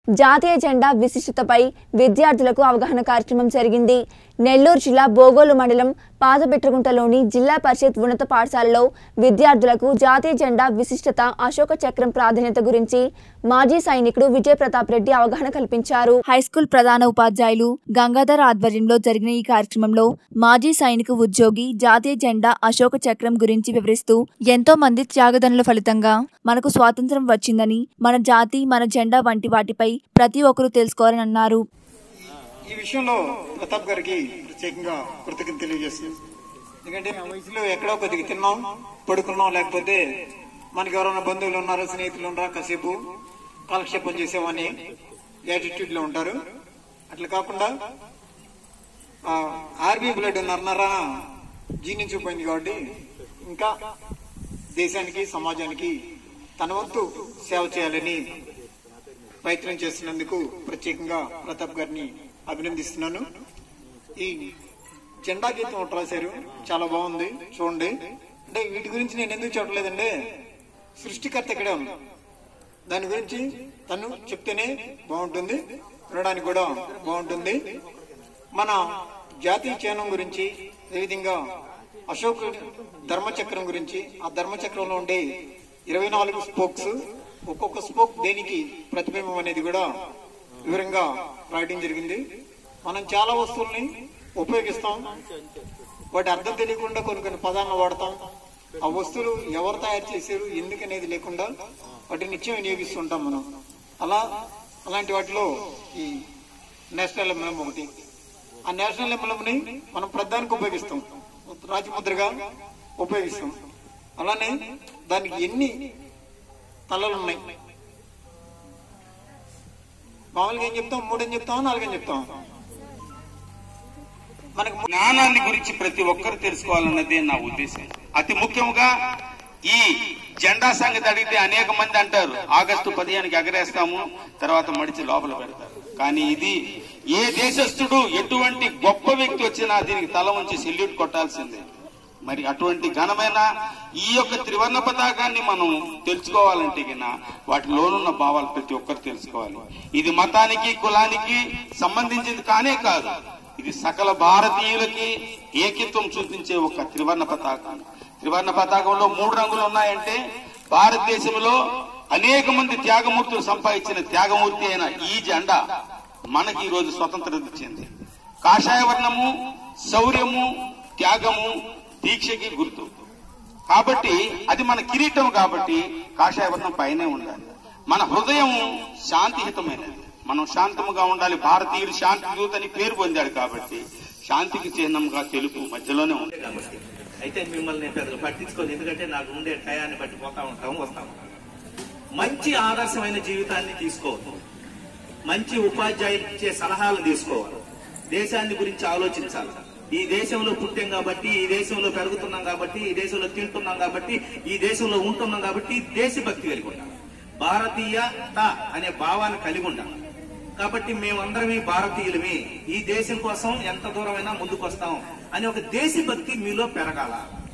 జాతీయ జెండా విశిష్టతపై విద్యార్థులకు అవగాహన కార్యక్రమం జరిగింది నెల్లూరు జిల్లా బోగోలు మండలం పాతబెట్రగుంటలోని జిల్లా పరిషత్ ఉన్నత పాఠశాలలో విద్యార్థులకు జాతీయ జెండా విశిష్టత అశోక చక్రం ప్రాధాన్యత గురించి మాజీ సైనికుడు విజయ్ ప్రతాప్ రెడ్డి అవగాహన కల్పించారు హైస్కూల్ ప్రధాన ఉపాధ్యాయులు గంగాధర్ ఆధ్వర్యంలో జరిగిన ఈ కార్యక్రమంలో మాజీ సైనిక ఉద్యోగి జాతీయ జెండా అశోక చక్రం గురించి వివరిస్తూ ఎంతో మంది త్యాగదనుల ఫలితంగా మనకు స్వాతంత్రం వచ్చిందని మన జాతి మన జెండా వంటి వాటిపై ప్రతి ఒక్కరూ తెలుసుకోవాలని అన్నారు ఈ విషయంలో ప్రతాప్ గారికి ప్రత్యేకంగా కృతజ్ఞత తెలియజేస్తుంది ఎందుకంటే ఆ వయసులో ఎక్కడో కొద్దిగా తిన్నాం పడుకున్నాం లేకపోతే మనకి ఎవరైనా బంధువులు ఉన్నారో స్నేహితులు ఉన్నారా కాసేపు కాలక్షేపం చేసేవని యాటిట్యూడ్ లో ఉంటారు అట్లా కాకుండా ఆర్మీ బ్లడ్ నరనరా జీర్ణించిపోయింది కాబట్టి ఇంకా దేశానికి సమాజానికి తన వంతు సేవ చేయాలని ప్రయత్నం చేస్తున్నందుకు ప్రత్యేకంగా ప్రతాప్ గారిని అభినందిస్తున్నాను ఈ జెండా గీతం ఒకటి రాశారు చాలా బాగుంది చూడండి అంటే వీటి గురించి నేను ఎందుకు చూడలేదంటే సృష్టికర్త ఇక్కడే ఉంది దాని గురించి తను చెప్తేనే బాగుంటుంది వినడానికి కూడా బాగుంటుంది మన జాతీయ చిహ్నం గురించి అదేవిధంగా అశోక్ ధర్మచక్రం గురించి ఆ ధర్మచక్రంలో ఉండే ఇరవై నాలుగు స్పోక్స్ ఒక్కొక్క స్పోక్ దేనికి ప్రతిబింబం అనేది కూడా వివరంగా రాయడం జరిగింది మనం చాలా వస్తువుల్ని ఉపయోగిస్తాం వాటి అర్థం తెలియకుండా కొన్ని కొన్ని పదాలను వాడతాం ఆ వస్తువులు ఎవరు తయారు చేశారు ఎందుకనేది లేకుండా వాటిని నిత్యం వినియోగిస్తుంటాం మనం అలా అలాంటి వాటిలో ఈ నేషనల్ ఎంబ్లం ఒకటి ఆ నేషనల్ ఎంబ్లంని మనం ప్రధానికి ఉపయోగిస్తాం రాజముద్రగా ఉపయోగిస్తాం అలానే దానికి ఎన్ని తలలు ఉన్నాయి మామూలుగా ఏం చెప్తాం మూడని చెప్తాం నాలుగని చెప్తాం మనకు జ్ఞానాన్ని గురించి ప్రతి ఒక్కరు తెలుసుకోవాలన్నదే నా ఉద్దేశం అతి ముఖ్యంగా ఈ జెండా సంగతి అడిగితే అనేక మంది అంటారు ఆగస్టు పదిహేనుకి ఎగరేస్తాము తర్వాత మడిచి లోపల పెడతారు కానీ ఇది ఏ దేశస్థుడు ఎటువంటి గొప్ప వ్యక్తి వచ్చినా దీనికి తల ఉంచి సెల్యూట్ కొట్టాల్సిందే మరి అటువంటి ఘనమైన ఈ యొక్క త్రివర్ణ పతాకాన్ని మనం తెలుసుకోవాలంటే గిన వాటిలోనున్న భావాలు ప్రతి ఒక్కరు తెలుసుకోవాలి ఇది మతానికి కులానికి సంబంధించింది కానే కాదు ఇది సకల భారతీయులకి ఏకత్వం చూపించే ఒక త్రివర్ణ పతాకం త్రివర్ణ పతాకంలో మూడు రంగులు ఉన్నాయంటే భారతదేశంలో అనేక మంది త్యాగమూర్తులు సంపాదించిన త్యాగమూర్తి అయిన ఈ జెండా మనకి ఈ రోజు స్వతంత్రత ఇచ్చింది కాషాయ వర్ణము శౌర్యము త్యాగము దీక్షకి గుర్తు కాబట్టి అది మన కిరీటం కాబట్టి కాషాయ వర్ణం పైనే ఉండాలి మన హృదయం శాంతిహితమైనది మనం శాంతముగా ఉండాలి భారతీయుడు శాంతి దూత అని పేరు పొందాడు కాబట్టి శాంతికి చిహ్నంగా తెలుపు మధ్యలోనే ఉంది కాబట్టి అయితే మిమ్మల్ని నేను పెద్దగా పట్టించుకోను ఎందుకంటే నాకు ఉండే టయాన్ని బట్టి పోతా ఉంటాం వస్తాం మంచి ఆదర్శమైన జీవితాన్ని తీసుకోవాలి మంచి ఉపాధ్యాయులు ఇచ్చే సలహాలు తీసుకోవాలి దేశాన్ని గురించి ఆలోచించాలి ఈ దేశంలో పుట్టాం కాబట్టి ఈ దేశంలో పెరుగుతున్నాం కాబట్టి ఈ దేశంలో తింటున్నాం కాబట్టి ఈ దేశంలో ఉంటున్నాం కాబట్టి దేశభక్తి కలిగి ఉండాలి భారతీయత అనే భావాన్ని కలిగి ఉండాలి కాబట్టి మేమందరమే భారతీయులమే ఈ దేశం కోసం ఎంత దూరమైనా ముందుకు వస్తాం అనే ఒక దేశభక్తి మీలో పెరగాల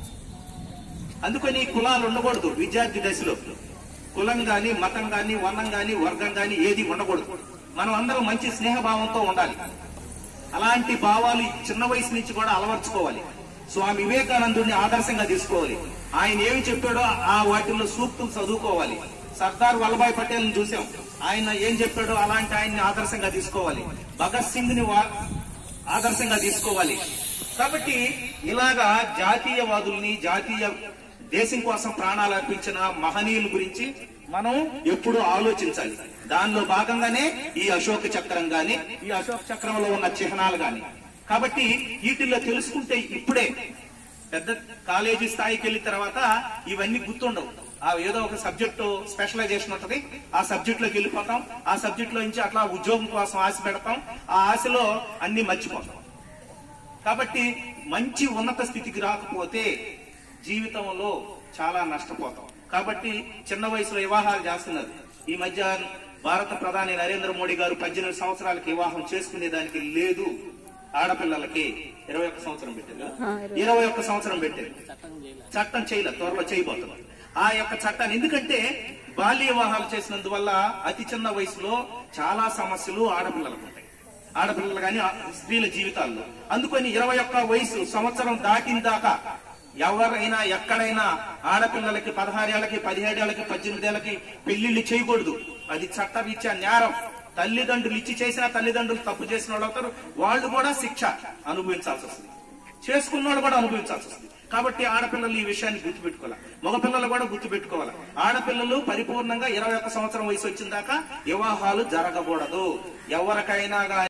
అందుకని కులాలు ఉండకూడదు విద్యార్థి దశలో కులం గాని మతం గాని వర్ణం గాని వర్గం గాని ఏది ఉండకూడదు మనం అందరం మంచి స్నేహభావంతో ఉండాలి అలాంటి భావాలు చిన్న వయసు నుంచి కూడా అలవర్చుకోవాలి స్వామి వివేకానందుడిని ఆదర్శంగా తీసుకోవాలి ఆయన ఏమి చెప్పాడో ఆ వాటిల్లో సూక్తులు చదువుకోవాలి సర్దార్ వల్లభాయ్ పటేల్ చూసాం ఆయన ఏం చెప్పాడో అలాంటి ఆయన్ని ఆదర్శంగా తీసుకోవాలి భగత్ సింగ్ ని వా- ఆదర్శంగా తీసుకోవాలి కాబట్టి ఇలాగా జాతీయవాదుల్ని జాతీయ దేశం కోసం ప్రాణాలు అర్పించిన మహనీయుల గురించి మనం ఎప్పుడూ ఆలోచించాలి దానిలో భాగంగానే ఈ అశోక చక్రం గాని ఈ అశోక చక్రంలో ఉన్న చిహ్నాలు గాని కాబట్టి వీటిల్లో తెలుసుకుంటే ఇప్పుడే పెద్ద కాలేజీ స్థాయికి వెళ్ళిన తర్వాత ఇవన్నీ గుర్తుండవు ఆ ఏదో ఒక సబ్జెక్టు స్పెషలైజేషన్ ఉంటది ఆ సబ్జెక్ట్ లోకి వెళ్ళిపోతాం ఆ సబ్జెక్ట్ లో నుంచి అట్లా ఉద్యోగం కోసం ఆశ పెడతాం ఆ ఆశలో అన్ని మర్చిపోతాం కాబట్టి మంచి ఉన్నత స్థితికి రాకపోతే జీవితంలో చాలా నష్టపోతాం కాబట్టి చిన్న వయసులో వివాహాలు చేస్తున్నారు ఈ మధ్య భారత ప్రధాని నరేంద్ర మోడీ గారు పద్దెనిమిది సంవత్సరాలకి వివాహం చేసుకునే దానికి లేదు ఆడపిల్లలకి ఇరవై ఒక్క సంవత్సరం పెట్టారు కదా? ఇరవై ఒక్క సంవత్సరం పెట్టారు చట్టం చేయలేదు త్వరలో చేయబోతున్నారు ఆ యొక్క చట్టాన్ని ఎందుకంటే బాల్య వివాహాలు చేసినందువల్ల అతి చిన్న వయసులో చాలా సమస్యలు ఆడపిల్లలకు ఉంటాయి ఆడపిల్లలు కానీ స్త్రీల జీవితాల్లో అందుకని ఇరవై ఒక్క వయసు సంవత్సరం దాటిన దాకా ఎవరైనా ఎక్కడైనా ఆడపిల్లలకి పదహారేళ్లకి పదిహేడేళ్లకి పద్దెనిమిదేళ్లకి పెళ్లిళ్లు చేయకూడదు అది చట్టరీత్యా నేరం తల్లిదండ్రులు ఇచ్చి చేసిన తల్లిదండ్రులు తప్పు చేసిన వాళ్ళు అవుతారు వాళ్ళు కూడా శిక్ష అనుభవించాల్సి వస్తుంది చేసుకున్న వాళ్ళు కూడా అనుభవించాల్సి వస్తుంది కాబట్టి ఆడపిల్లలు ఈ విషయాన్ని గుర్తుపెట్టుకోవాలి మగపిల్లలు కూడా గుర్తుపెట్టుకోవాలి ఆడపిల్లలు పరిపూర్ణంగా ఇరవై ఒక్క సంవత్సరం వయసు వచ్చిన దాకా వివాహాలు జరగకూడదు ఎవరికైనా గాని